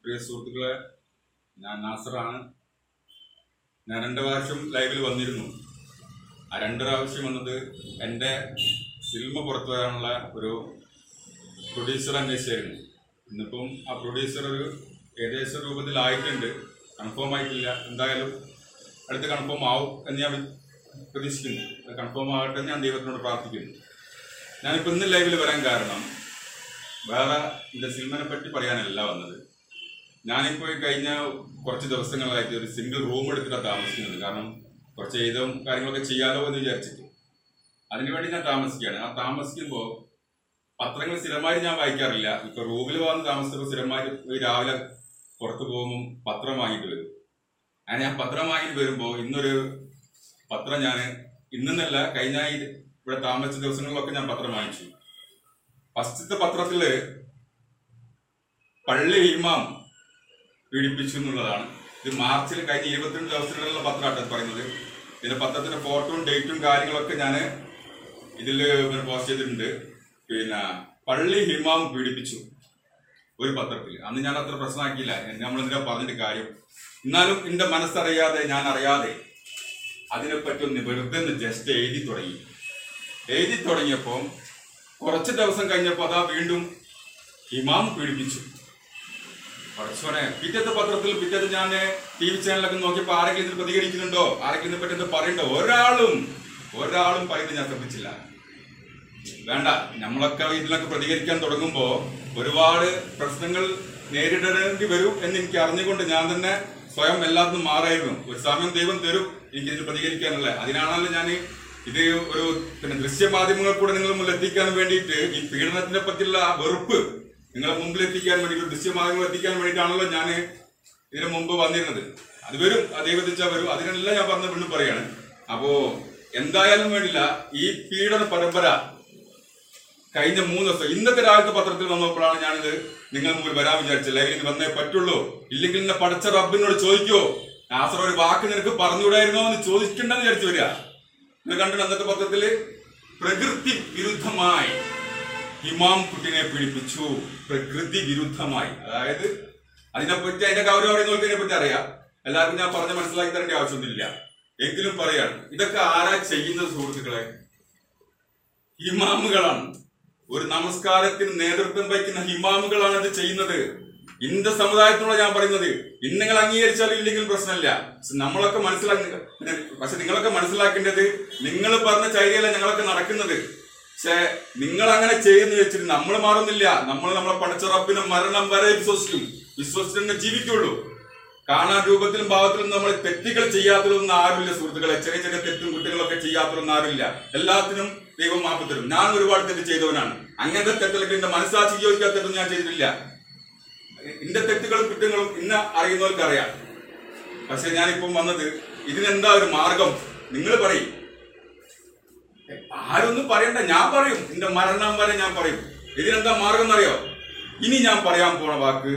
പ്രിയ സുഹൃത്തുക്കളെ ഞാൻ നാസറാണ് ഞാൻ രണ്ട് പ്രാവശ്യം ലൈവിൽ വന്നിരുന്നു ആ രണ്ട് പ്രാവശ്യം വന്നത് എൻ്റെ സിനിമ പുറത്തു വരാനുള്ള ഒരു പ്രൊഡ്യൂസർ അന്വേഷിച്ചായിരുന്നു ഇന്നിപ്പം ആ പ്രൊഡ്യൂസർ ഒരു ഏകദേശ രൂപത്തിലായിട്ടുണ്ട് കൺഫേം ആയിട്ടില്ല എന്തായാലും അടുത്ത് കൺഫേം ആവും എന്ന് ഞാൻ വി- പ്രതീക്ഷിക്കുന്നു കൺഫേം ആകട്ടെ എന്ന് ഞാൻ ദൈവത്തിനോട് പ്രാർത്ഥിക്കുന്നു ഞാനിപ്പോൾ ഇന്ന് ലൈവിൽ വരാൻ കാരണം വേറെ എൻ്റെ സിനിമനെ പറ്റി പറയാനല്ല വന്നത് ഞാനിപ്പോൾ ഈ കഴിഞ്ഞ കുറച്ച് ദിവസങ്ങളായിട്ട് ഒരു സിംഗിൾ റൂം എടുത്തിട്ടാണ് താമസിക്കുന്നത് കാരണം കുറച്ച് എഴുതും കാര്യങ്ങളൊക്കെ ചെയ്യാലോ എന്ന് വിചാരിച്ചിട്ട് അതിനുവേണ്ടി ഞാൻ താമസിക്കുകയാണ് ആ താമസിക്കുമ്പോൾ പത്രങ്ങൾ സ്ഥിരമായി ഞാൻ വായിക്കാറില്ല ഇപ്പൊ റൂമിൽ വന്ന് താമസിച്ചപ്പോൾ സ്ഥിരമായി ഈ രാവിലെ പുറത്ത് പോകുമ്പോൾ പത്രം വാങ്ങിയിട്ട് വരും അങ്ങനെ ഞാൻ പത്രം വാങ്ങിയിട്ട് വരുമ്പോൾ ഇന്നൊരു പത്രം ഞാൻ ഇന്നെന്നല്ല കഴിഞ്ഞ ഈ ഇവിടെ താമസിച്ച ദിവസങ്ങളിലൊക്കെ ഞാൻ പത്രം വാങ്ങിച്ചു ഫസ്റ്റത്തെ പത്രത്തില് പള്ളി ഇമാം പീഡിപ്പിച്ചു എന്നുള്ളതാണ് ഇത് മാർച്ചിൽ കഴിഞ്ഞ ഇരുപത്തിരണ്ട് ദിവസങ്ങളിലുള്ള പത്രമായിട്ട് പറയുന്നത് ഇതിന്റെ പത്രത്തിന്റെ ഫോട്ടോയും ഡേറ്റും കാര്യങ്ങളൊക്കെ ഞാൻ ഇതിൽ പോസ്റ്റ് ചെയ്തിട്ടുണ്ട് പിന്നെ പള്ളി ഹിമാം പീഡിപ്പിച്ചു ഒരു പത്രത്തിൽ അന്ന് ഞാൻ അത്ര പ്രശ്നമാക്കിയില്ല നമ്മൾ എന്തിനാ പറഞ്ഞിട്ട് കാര്യം എന്നാലും എന്റെ മനസ്സറിയാതെ ഞാൻ അറിയാതെ അതിനെപ്പറ്റി ഒന്ന് വെറുതെ ഒന്ന് ജസ്റ്റ് എഴുതി തുടങ്ങി എഴുതി തുടങ്ങിയപ്പോൾ കുറച്ച് ദിവസം കഴിഞ്ഞപ്പോൾ അതാ വീണ്ടും ഹിമാം പീഡിപ്പിച്ചു പഠിച്ചോനെ പിറ്റത്തെ പത്രത്തിൽ പിറ്റത്തെ ഞാൻ ടി വി ചാനലൊക്കെ നോക്കിയപ്പോൾ ആരെങ്കിലും ഇതിൽ പ്രതികരിക്കുന്നുണ്ടോ ആരെങ്കിലും ഇതിനെ പറ്റി എന്താ പറയണ്ടോ ഒരാളും ഒരാളും പറയുന്നത് ഞാൻ ശ്രദ്ധിച്ചില്ല വേണ്ട നമ്മളൊക്കെ ഇതിലൊക്കെ പ്രതികരിക്കാൻ തുടങ്ങുമ്പോ ഒരുപാട് പ്രശ്നങ്ങൾ നേരിടേണ്ടി വരും എന്ന് എനിക്ക് അറിഞ്ഞുകൊണ്ട് ഞാൻ തന്നെ സ്വയം എല്ലാത്തിനും മാറായിരുന്നു ഒരു സമയം ദൈവം തരും എനിക്ക് ഇതിന് പ്രതികരിക്കാനുള്ള അതിനാണല്ലോ ഞാൻ ഇത് ഒരു പിന്നെ ദൃശ്യമാധ്യമങ്ങൾ കൂടെ നിങ്ങൾ മുന്നിൽ എത്തിക്കാൻ വേണ്ടിയിട്ട് ഈ പീഡനത്തിനെ പറ്റിയുള്ള ആ വെറുപ്പ് നിങ്ങളെ മുമ്പിൽ എത്തിക്കാൻ വേണ്ടി ഒരു ദൃശ്യമാധ്യമങ്ങൾ എത്തിക്കാൻ വേണ്ടിയിട്ടാണല്ലോ ഞാൻ ഇതിനു മുമ്പ് വന്നിരുന്നത് അത് വരും അത് ദൈവത്തിച്ചാ വരും അതിനെല്ലാം ഞാൻ പറഞ്ഞ വീണ്ടും പറയാണ് അപ്പോ എന്തായാലും വേണ്ടില്ല ഈ പീഡന പരമ്പര കഴിഞ്ഞ മൂന്ന് ദിവസം ഇന്നത്തെ രാവിലത്തെ പത്രത്തിൽ വന്നപ്പോഴാണ് ഞാനിത് നിങ്ങൾ മുമ്പിൽ വരാൻ വിചാരിച്ചത് ലൈവിൽ ഇത് വന്നേ പറ്റുള്ളൂ ഇല്ലെങ്കിൽ എന്നെ പഠിച്ച റബ്ബിനോട് ചോദിക്കോ നാസർ ഒരു വാക്ക് നിനക്ക് പറഞ്ഞുകൂടായിരുന്നോ എന്ന് ചോദിക്കണ്ടെന്ന് വിചാരിച്ചു വരിക നിങ്ങൾ കണ്ടിട്ട് അന്നത്തെ പത്രത്തില് പ്രകൃതി വിരുദ്ധമായി ഹിമാം കുട്ടിനെ പീഡിപ്പിച്ചു പ്രകൃതി വിരുദ്ധമായി അതായത് അതിനെപ്പറ്റി അതിന്റെ ഗൗരവം അറിയുന്നവർക്ക് ഇതിനെപ്പറ്റി അറിയാം എല്ലാവർക്കും ഞാൻ പറഞ്ഞ് മനസ്സിലാക്കി തരേണ്ട ആവശ്യമൊന്നുമില്ല എങ്കിലും പറയാണ് ഇതൊക്കെ ആരാ ചെയ്യുന്നത് സുഹൃത്തുക്കളെ ഹിമാമുകളാണ് ഒരു നമസ്കാരത്തിന് നേതൃത്വം വഹിക്കുന്ന ഹിമാമുകളാണ് ഇത് ചെയ്യുന്നത് ഇന്റെ സമുദായത്തിനോട് ഞാൻ പറയുന്നത് ഇന്നങ്ങൾ അംഗീകരിച്ചാലും ഇല്ലെങ്കിൽ പ്രശ്നമില്ല പക്ഷെ നമ്മളൊക്കെ മനസ്സിലാക്കി പക്ഷെ നിങ്ങളൊക്കെ മനസ്സിലാക്കേണ്ടത് നിങ്ങൾ പറഞ്ഞ ചൈനയില ഞങ്ങളൊക്കെ നടക്കുന്നത് പക്ഷെ നിങ്ങൾ അങ്ങനെ ചെയ്യുന്നു വെച്ചിട്ട് നമ്മൾ മാറുന്നില്ല നമ്മൾ നമ്മളെ പഠിച്ച റബ്ബിനെ മരണം വരെ വിശ്വസിക്കും വിശ്വസിച്ച് തന്നെ ജീവിക്കുള്ളൂ കാണാൻ രൂപത്തിലും ഭാവത്തിലും നമ്മൾ തെറ്റുകൾ ചെയ്യാത്തതൊന്നും ആരുമില്ല സുഹൃത്തുക്കളെ ചെറിയ ചെറിയ തെറ്റും കുറ്റങ്ങളൊക്കെ ചെയ്യാത്തതൊന്നും ആരുമില്ല എല്ലാത്തിനും ദൈവം മാപ്പ് തരും ഞാൻ ഒരുപാട് തെറ്റ് ചെയ്തവനാണ് അങ്ങനത്തെ തെറ്റുകളൊക്കെ എന്റെ മനസ്സാക്ഷി യോജിക്കാത്ത തെറ്റൊന്നും ഞാൻ ചെയ്തിട്ടില്ല എന്റെ തെറ്റുകളും കുറ്റങ്ങളും ഇന്ന് അറിയുന്നവർക്ക് അറിയാം പക്ഷെ ഞാനിപ്പം വന്നത് ഇതിനെന്താ ഒരു മാർഗം നിങ്ങൾ പറയും ആരൊന്നും പറയണ്ട ഞാൻ പറയും എന്റെ മരണം വരെ ഞാൻ പറയും ഇതിനെന്താ മാർഗം എന്നറിയോ ഇനി ഞാൻ പറയാൻ പോണ വാക്ക്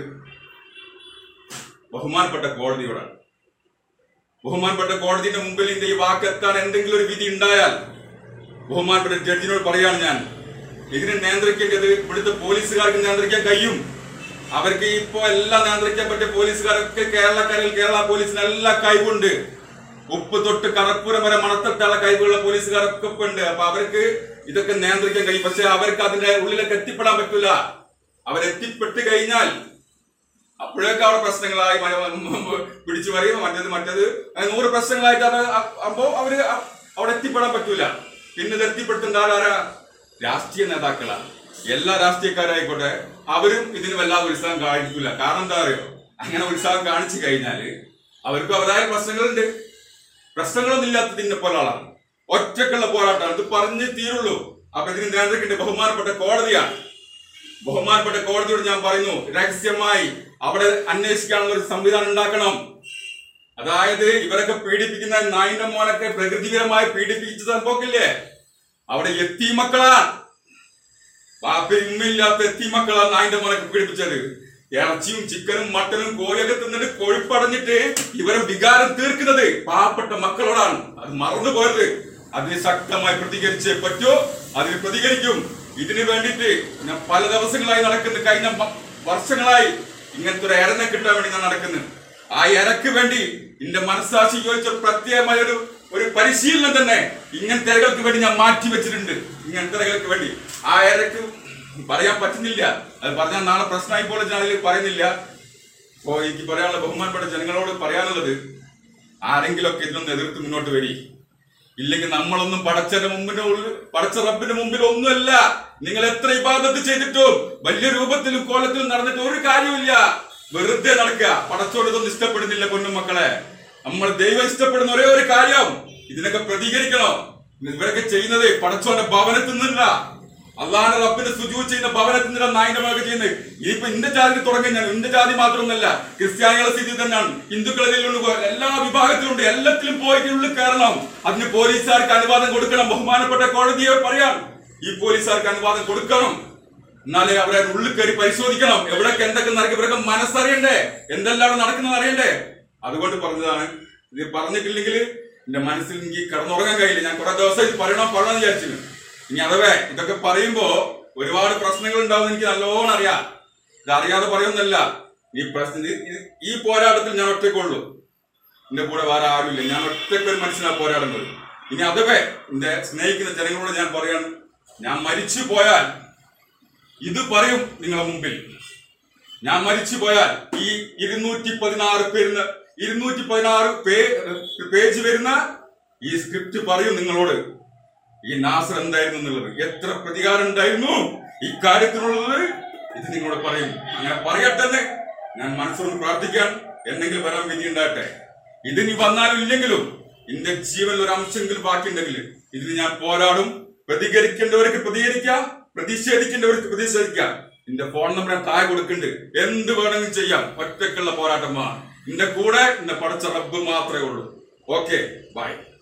ബഹുമാനപ്പെട്ട കോടതിയോടാണ് ബഹുമാനപ്പെട്ട കോടതിയുടെ മുമ്പിൽ എന്റെ ഈ വാക്ക് എത്താൻ എന്തെങ്കിലും ഒരു വിധി ഉണ്ടായാൽ ബഹുമാനപ്പെട്ട ജഡ്ജിനോട് പറയാണ് ഞാൻ ഇതിനെ നിയന്ത്രിക്കേണ്ടത് ഇവിടുത്തെ പോലീസുകാർക്ക് നിയന്ത്രിക്കാൻ കഴിയും അവർക്ക് ഇപ്പോ എല്ലാം നിയന്ത്രിക്കാൻ പറ്റിയ പോലീസുകാരൊക്കെ കേരളക്കരയിൽ കേരള പോലീസിന് എല്ലാ കഴിവുണ്ട് ഉപ്പ് തൊട്ട് കറപ്പുരം വരെ മണത്തട്ടുള്ള കഴിവുള്ള പോലീസുകാരൊക്കെ ഇപ്പൊ ഉണ്ട് അപ്പൊ അവർക്ക് ഇതൊക്കെ നിയന്ത്രിക്കാൻ കഴിയും പക്ഷെ അവർക്ക് അതിന്റെ ഉള്ളിലേക്ക് എത്തിപ്പെടാൻ പറ്റൂല അവരെത്തിപ്പെട്ട് കഴിഞ്ഞാൽ അപ്പോഴൊക്കെ അവിടെ പ്രശ്നങ്ങളായി മ- മ- പിടിച്ചു പറയും മറ്റേത് മറ്റേത് അങ്ങനെ നൂറ് പ്രശ്നങ്ങളായിട്ട് അത് അപ്പോ അവര് അ- അവിടെ എത്തിപ്പെടാൻ പറ്റൂല പിന്നെ ഇത് എത്തിപ്പെടുത്തേണ്ട ആരാ രാഷ്ട്രീയ നേതാക്കളാണ് എല്ലാ രാഷ്ട്രീയക്കാരായിക്കോട്ടെ അവരും ഇതിന് വല്ലാതെ ഉത്സാഹം കാണിക്കൂല കാരണം എന്താ അറിയോ അങ്ങനെ ഉത്സാഹം കാണിച്ചു കഴിഞ്ഞാല് അവർക്ക് അവരായ പ്രശ്നങ്ങളുണ്ട് പ്രശ്നങ്ങളൊന്നും ഇല്ലാത്തതിന്റെ പോലെ ആളാണ് ഒറ്റക്കുള്ള പോരാട്ടമാണ് ഇത് പറഞ്ഞേ തീരുള്ളൂ അപ്പൊ ഇതിന് നിയന്ത്രിക്കേണ്ട ബഹുമാനപ്പെട്ട കോടതിയാണ് ബഹുമാനപ്പെട്ട കോടതിയോട് ഞാൻ പറയുന്നു രഹസ്യമായി അവിടെ അന്വേഷിക്കാനുള്ള ഒരു സംവിധാനം ഉണ്ടാക്കണം അതായത് ഇവരൊക്കെ പീഡിപ്പിക്കുന്ന നായിന്റെ മോനൊക്കെ പ്രകൃതിപരമായി പീഡിപ്പിച്ച സംഭവക്കില്ലേ അവിടെ എത്തി മക്കളാണ് ബാപ്പയും ഉമ്മയില്ലാത്ത എത്തി മക്കളാണ് നായിന്റെ മോനൊക്കെ പീഡിപ്പിച്ചത് ഇറച്ചിയും ചിക്കനും മട്ടനും കോഴിയൊക്കെ തിന്നിട്ട് കൊഴുപ്പടഞ്ഞിട്ട് ഇവരെ വികാരം തീർക്കുന്നത് പാവപ്പെട്ട മക്കളോടാണ് അത് മറന്നു പോയത് അതിന് ശക്തമായി പ്രതികരിച്ചേ പറ്റൂ അതിന് പ്രതികരിക്കും ഇതിനു വേണ്ടിയിട്ട് ഞാൻ പല ദിവസങ്ങളായി നടക്കുന്ന കഴിഞ്ഞ മ- വർഷങ്ങളായി ഇങ്ങനത്തെ ഒരു എരനെ കിട്ടാൻ വേണ്ടി ഞാൻ നടക്കുന്നത് ആ എരക്ക് വേണ്ടി എന്റെ മനസ്സാക്ഷി ചോദിച്ച പ്രത്യേകമായ ഒരു ഒരു പരിശീലനം തന്നെ ഇങ്ങനത്തെ ഇരകൾക്ക് വേണ്ടി ഞാൻ മാറ്റി വെച്ചിട്ടുണ്ട് ഇങ്ങനത്തെ ഇരകൾക്ക് വേണ്ടി ആ എരക്ക് പറയാൻ പറ്റുന്നില്ല അത് പറഞ്ഞാൽ നാളെ പ്രശ്നമായി പോലെ ഞാൻ അതിൽ പറയുന്നില്ല അപ്പോ എനിക്ക് പറയാനുള്ള ബഹുമാനപ്പെട്ട ജനങ്ങളോട് പറയാനുള്ളത് ആരെങ്കിലുമൊക്കെ ഇതിനൊന്ന് എതിർത്ത് മുന്നോട്ട് വരി ഇല്ലെങ്കിൽ നമ്മളൊന്നും പടച്ചന്റെ മുമ്പിന്റെ ഉള്ളിൽ പടച്ച റബ്ബിന്റെ മുമ്പിൽ ഒന്നുമല്ല നിങ്ങൾ എത്ര ഇബാദത്ത് ചെയ്തിട്ടും വലിയ രൂപത്തിലും കോലത്തിലും നടന്നിട്ട് ഒരു കാര്യമില്ല വെറുതെ നടക്കുക പടച്ചോട് ഇതൊന്നും ഇഷ്ടപ്പെടുന്നില്ല പൊന്നുമക്കളെ നമ്മൾ ദൈവം ഇഷ്ടപ്പെടുന്ന ഒരേ ഒരു കാര്യം ഇതിനൊക്കെ പ്രതികരിക്കണം ഇവരൊക്കെ ചെയ്യുന്നത് പടച്ചോന്റെ ഭവനത്തിൽ നിന്നില്ല അള്ളാഹാന്റെ റബ്ബിന്റെ സുജൂ ചെയ്യുന്ന ഭവനത്തിൽ നിന്നില്ല നായിന്റെ മകൾക്ക് ചെയ്യുന്നത് ഇനിയിപ്പോ ഇന്റെ ജാതി തുടങ്ങി ഞാൻ ഇന്റെ ജാതി മാത്രമൊന്നല്ല ക്രിസ്ത്യാനികളെ സ്ഥിതി തന്നെയാണ് ഹിന്ദുക്കളിലുണ്ട് എല്ലാ വിഭാഗത്തിലുണ്ട് എല്ലാത്തിലും പോയിട്ട് ഉള്ളിൽ കയറണം അതിന് പോലീസുകാർക്ക് അനുവാദം കൊടുക്കണം ബഹുമാനപ്പെട്ട കോടതിയെ പറയാം ഈ പോലീസുകാർക്ക് അനുവാദം കൊടുക്കണം എന്നാലേ അവരെ ഉള്ളിൽ കയറി പരിശോധിക്കണം എവിടൊക്കെ എന്തൊക്കെ നടക്കും ഇവരൊക്കെ മനസ്സറിയണ്ടേ എന്തെല്ലാം നടക്കുന്നത് അറിയണ്ടേ അതുകൊണ്ട് പറഞ്ഞതാണ് ഇത് പറഞ്ഞിട്ടില്ലെങ്കിൽ എന്റെ മനസ്സിൽ എനിക്ക് കിടന്നുറങ്ങാൻ കഴിയില്ല ഞാൻ കുറെ ദിവസം ഇത് പറയണോ പറയണമെന്ന് വിചാരിച്ചിരുന്നു ഇനി അഥവേ ഇതൊക്കെ പറയുമ്പോ ഒരുപാട് പ്രശ്നങ്ങൾ ഉണ്ടാവും എനിക്ക് നല്ലോണം അറിയാം ഇത് അറിയാതെ പറയുന്നല്ല ഈ പ്രശ്നം ഇത് ഇത് ഈ പോരാട്ടത്തിൽ ഞാൻ ഒറ്റയ്ക്കുള്ളൂ എന്റെ കൂടെ വേറെ ആരുമില്ല ഞാൻ ഒറ്റയ്ക്ക് ഒരു മനുഷ്യനാ പോരാടുന്നത് ഇനി അഥവേ എന്റെ സ്നേഹിക്കുന്ന ജനങ്ങളോട് ഞാൻ പറയാൻ ഞാൻ മരിച്ചു പോയാൽ ഇത് പറയും നിങ്ങളെ മുമ്പിൽ ഞാൻ മരിച്ചു പോയാൽ ഈ ഇരുന്നൂറ്റി പതിനാറ് പേരുന്ന ഇരുന്നൂറ്റി പതിനാറ് പേജ് വരുന്ന ഈ സ്ക്രിപ്റ്റ് പറയും നിങ്ങളോട് ഈ നാസർ എന്തായിരുന്നു എന്നുള്ളത് എത്ര പ്രതികാരം ഉണ്ടായിരുന്നു ഇക്കാര്യത്തിനുള്ളത് ഇത് നിങ്ങളോട് പറയും അങ്ങനെ പറയട്ടെ ഞാൻ മനസ്സൊന്ന് പ്രാർത്ഥിക്കാൻ എന്തെങ്കിലും വരാൻ വിധി ഉണ്ടാകട്ടെ ഇതിനി വന്നാലും ഇല്ലെങ്കിലും എന്റെ ജീവനിൽ ഒരു അംശമെങ്കിലും ബാക്കിയുണ്ടെങ്കിൽ ഇതിന് ഞാൻ പോരാടും പ്രതികരിക്കേണ്ടവർക്ക് പ്രതികരിക്കാം പ്രതിഷേധിക്കേണ്ടവർക്ക് പ്രതിഷേധിക്കാം എന്റെ ഫോൺ നമ്പർ ഞാൻ താഴെ കൊടുക്കുന്നുണ്ട് എന്ത് വേണമെങ്കിലും ചെയ്യാം ഒറ്റക്കുള്ള പോരാട്ടമാണ് എന്റെ കൂടെ എന്റെ പടച്ച റബ്ബ് മാത്രമേ ഉള്ളൂ ഓക്കെ ബൈ